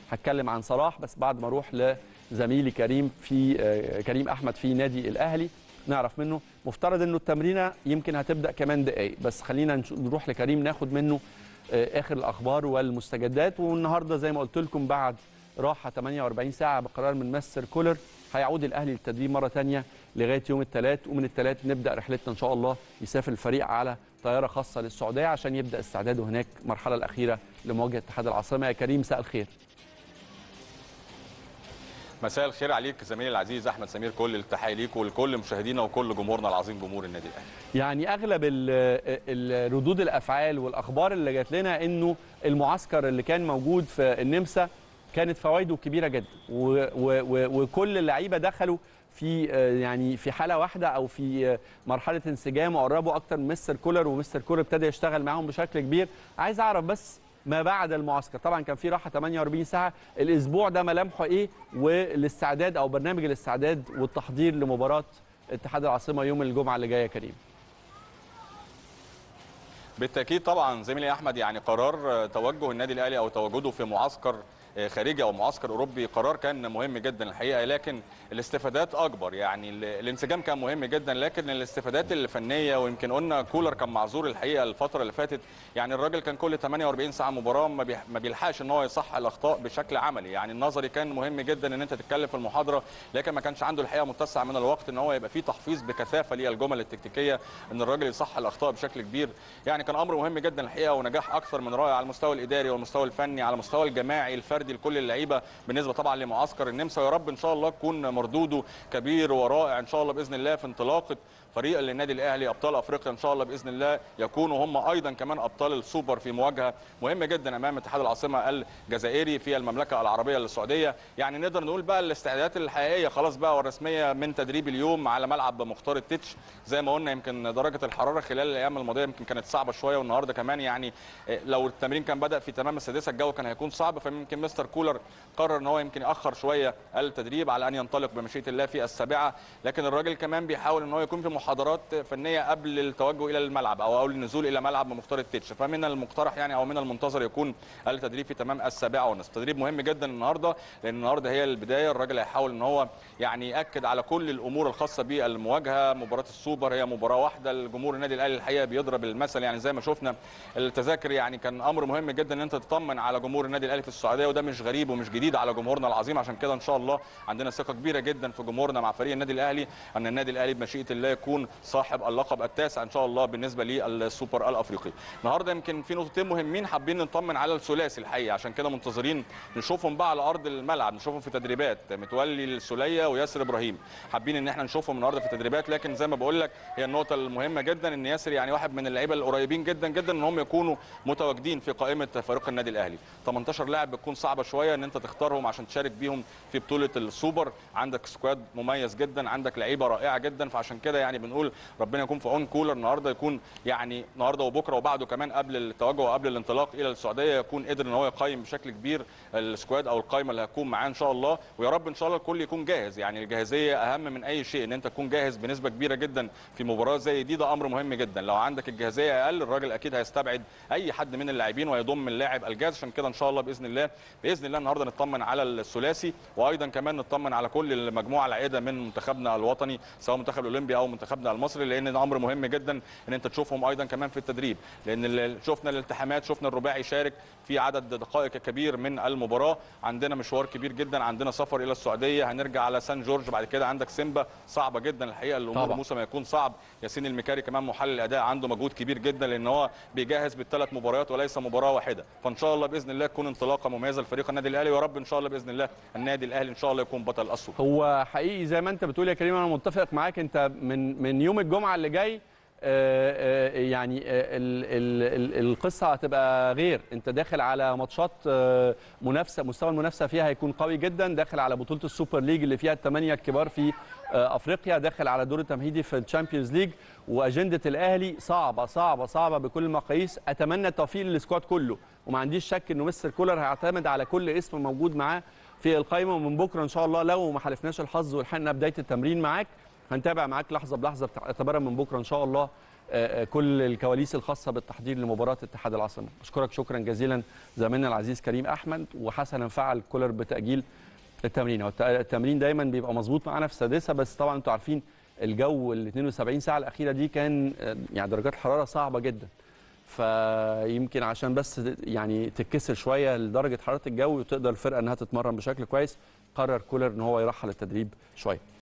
هتكلم عن صلاح بس بعد ما اروح لزميلي كريم في آه، كريم احمد في نادي الاهلي نعرف منه مفترض انه التمرينه يمكن هتبدا كمان دقائق بس خلينا نش- نروح لكريم ناخد منه آه، اخر الاخبار والمستجدات والنهارده زي ما قلت لكم بعد راحه 48 ساعه بقرار من مستر كولر هيعود الاهلي للتدريب مره ثانيه لغايه يوم الثلاث ومن الثلاث نبدا رحلتنا ان شاء الله يسافر الفريق على طياره خاصه للسعوديه عشان يبدا استعداده هناك المرحله الاخيره لمواجهه اتحاد العاصمه يا كريم مساء الخير مساء الخير عليك زميلي العزيز احمد سمير كل التحيه ليك ولكل مشاهدينا وكل جمهورنا العظيم جمهور النادي الاهلي يعني اغلب ال- ال- ردود الافعال والاخبار اللي جات لنا انه المعسكر اللي كان موجود في النمسا كانت فوائده كبيره جدا و و و وكل اللعيبه دخلوا في آه، يعني في حاله واحده او في آه، مرحله انسجام وقربوا اكتر من مستر كولر ومستر كولر ابتدى يشتغل معاهم بشكل كبير عايز اعرف بس ما بعد المعسكر طبعا كان في راحه 48 ساعه الاسبوع ده ملامحه ايه والاستعداد او برنامج الاستعداد والتحضير لمباراه اتحاد العاصمه يوم الجمعه اللي جايه يا كريم بالتاكيد طبعا زميلي احمد يعني قرار آه، توجه النادي الاهلي او تواجده في معسكر آه، خارجي او معسكر اوروبي قرار كان مهم جدا الحقيقه لكن الاستفادات اكبر يعني ال- الانسجام كان مهم جدا لكن الاستفادات الفنيه ويمكن قلنا كولر كان معذور الحقيقه الفتره اللي فاتت يعني الراجل كان كل 48 ساعه مباراه ما بيح- ما بيلحقش ان هو يصحح الاخطاء بشكل عملي يعني النظري كان مهم جدا ان انت تتكلم في المحاضره لكن ما كانش عنده الحقيقه متسع من الوقت ان هو يبقى فيه تحفيظ بكثافه للجمل التكتيكيه ان الراجل يصحح الاخطاء بشكل كبير يعني كان امر مهم جدا الحقيقه ونجاح اكثر من رائع على المستوى الاداري والمستوى الفني على المستوى الجماعي الفردي لكل اللعيبه بالنسبه طبعا لمعسكر النمسا ويا رب ان شاء الله يكون مردوده كبير ورائع ان شاء الله باذن الله في انطلاقه فريق للنادي الاهلي ابطال افريقيا ان شاء الله باذن الله يكونوا هم ايضا كمان ابطال السوبر في مواجهه مهمه جدا امام اتحاد العاصمه الجزائري في المملكه العربيه السعوديه يعني نقدر نقول بقى الاستعدادات الحقيقيه خلاص بقى والرسميه من تدريب اليوم على ملعب مختار التتش زي ما قلنا يمكن درجه الحراره خلال الايام الماضيه يمكن كانت صعبه شويه والنهارده كمان يعني إيه، لو التمرين كان بدا في تمام السادسه الجو كان هيكون صعب فيمكن مستر كولر قرر ان هو يمكن ياخر شويه التدريب على ان ينطلق بمشيئه الله في السابعه لكن الراجل كمان بيحاول ان هو يكون في محاضرات فنيه قبل التوجه الى الملعب او قبل النزول الى ملعب مختار التتش فمن المقترح يعني او من المنتظر يكون التدريب في تمام السابعه ونصف تدريب مهم جدا النهارده لان النهارده هي البدايه الراجل هيحاول ان هو يعني ياكد على كل الامور الخاصه بالمواجهه مباراه السوبر هي مباراه واحده الجمهور النادي الاهلي الحقيقه بيضرب المثل يعني زي ما شفنا التذاكر يعني كان امر مهم جدا ان انت تطمن على جمهور النادي الاهلي في السعوديه وده مش غريب ومش جديد على جمهورنا العظيم عشان كده ان شاء الله عندنا ثقه كبيره جدا في جمهورنا مع فريق النادي الاهلي ان النادي الاهلي بمشيئه الله يكون صاحب اللقب التاسع ان شاء الله بالنسبه للسوبر الافريقي النهارده يمكن في نقطتين مهمين حابين نطمن على الثلاثي الحقيقه عشان كده منتظرين نشوفهم بقى على ارض الملعب نشوفهم في تدريبات متولي السوليه وياسر ابراهيم حابين ان احنا نشوفهم النهارده في تدريبات لكن زي ما بقول لك هي النقطه المهمه جدا ان ياسر يعني واحد من اللعيبه القريبين جدا جدا ان هم يكونوا متواجدين في قائمه فريق النادي الاهلي 18 لاعب بتكون صعبه شويه ان انت تختارهم عشان تشارك بيهم في بطوله السوبر عندك سكواد مميز جدا عندك لعيبه رائعه جدا فعشان كده يعني بنقول ربنا يكون في عون كولر النهارده يكون يعني النهارده وبكره وبعده كمان قبل التوجه وقبل الانطلاق الى السعوديه يكون قدر ان هو يقيم بشكل كبير السكواد او القائمه اللي هتكون معاه ان شاء الله ويا رب ان شاء الله الكل يكون جاهز يعني الجاهزيه اهم من اي شيء ان انت تكون جاهز بنسبه كبيره جدا في مباراه زي دي ده امر مهم جدا لو عندك الجاهزيه اقل الراجل اكيد هيستبعد اي حد من اللاعبين ويضم اللاعب الجاهز عشان كده ان شاء الله باذن الله باذن الله النهارده نطمن على الثلاثي وايضا كمان نطمن على كل المجموعه العائده من منتخبنا الوطني سواء منتخب الاولمبي او منتخبنا المصري لان ده امر مهم جدا ان انت تشوفهم ايضا كمان في التدريب لان ال- شفنا الالتحامات شفنا الرباعي شارك في عدد دقائق كبير من المباراه عندنا مشوار كبير جدا عندنا سفر الى السعوديه هنرجع على سان جورج بعد كده عندك سيمبا صعبه جدا الحقيقه الامور طبعا. موسم هيكون صعب ياسين المكاري كمان محلل الاداء عنده مجهود كبير جدا لان هو بيجهز بالثلاث مباريات وليس مباراه واحده فان شاء الله باذن الله تكون انطلاقه مميزه لفريق النادي الاهلي ويا رب ان شاء الله باذن الله النادي الاهلي ان شاء الله يكون بطل السوبر هو حقيقي زي ما انت بتقول يا كريم انا متفق معاك انت من من يوم الجمعه اللي جاي آه، آه، يعني آه، ال- ال- ال- القصه هتبقى غير انت داخل على ماتشات آه، منافسه مستوى المنافسه فيها هيكون قوي جدا داخل على بطوله السوبر ليج اللي فيها الثمانيه الكبار في آه، افريقيا داخل على دور التمهيدي في الشامبيونز ليج واجنده الاهلي صعبه صعبه صعبه بكل المقاييس اتمنى التوفيق للسكواد كله وما عنديش شك انه مستر كولر هيعتمد على كل اسم موجود معاه في القائمه ومن بكره ان شاء الله لو ما حالفناش الحظ ولحقنا بدايه التمرين معاك هنتابع معاك لحظه بلحظه اعتبارا من بكره ان شاء الله آه، آه، كل الكواليس الخاصه بالتحضير لمباراه اتحاد العاصمه اشكرك شكرا جزيلا زميلنا العزيز كريم احمد وحسنا فعل كولر بتاجيل التمرين هو الت- التمرين دايما بيبقى مظبوط معانا في السادسه بس طبعا انتوا عارفين الجو ال 72 ساعه الاخيره دي كان آه، يعني درجات الحراره صعبه جدا فيمكن عشان بس يعني تتكسر شويه لدرجه حراره الجو وتقدر الفرقه انها تتمرن بشكل كويس قرر كولر ان هو يرحل التدريب شويه